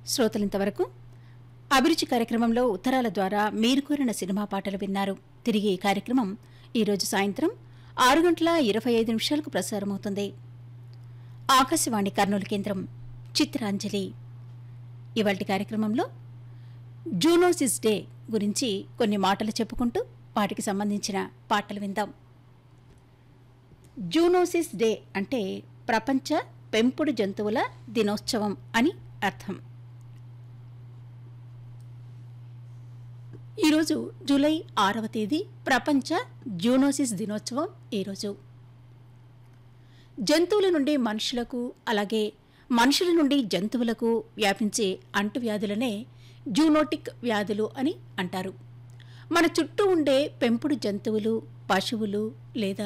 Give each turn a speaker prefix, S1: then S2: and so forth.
S1: శ్రోతలింతవరకు అభిరుచి కార్యక్రమంలో ఉత్తరాల ద్వారా మీరు కోరిన సినిమా పాటలు విన్నారు తిరిగి ఈ కార్యక్రమం ఈరోజు సాయంత్రం ఆరు గంటల ఇరవై ఐదు నిమిషాలకు ప్రసారమవుతుంది ఆకాశవాణి కర్నూలు కేంద్రం చిత్రాంజలి ఇవాటి కార్యక్రమంలో జూనోసిస్ డే గురించి కొన్ని మాటలు చెప్పుకుంటూ వాటికి సంబంధించిన పాటలు విందాం జూనోసిస్ డే అంటే ప్రపంచ పెంపుడు జంతువుల దినోత్సవం అని అర్థం ఈరోజు జూలై ఆరవ తేదీ ప్రపంచ జూనోసిస్ దినోత్సవం ఈరోజు జంతువుల నుండి మనుషులకు అలాగే మనుషుల నుండి జంతువులకు వ్యాపించే అంటువ్యాధులనే జూనోటిక్ వ్యాధులు అని అంటారు మన చుట్టూ ఉండే పెంపుడు జంతువులు పశువులు లేదా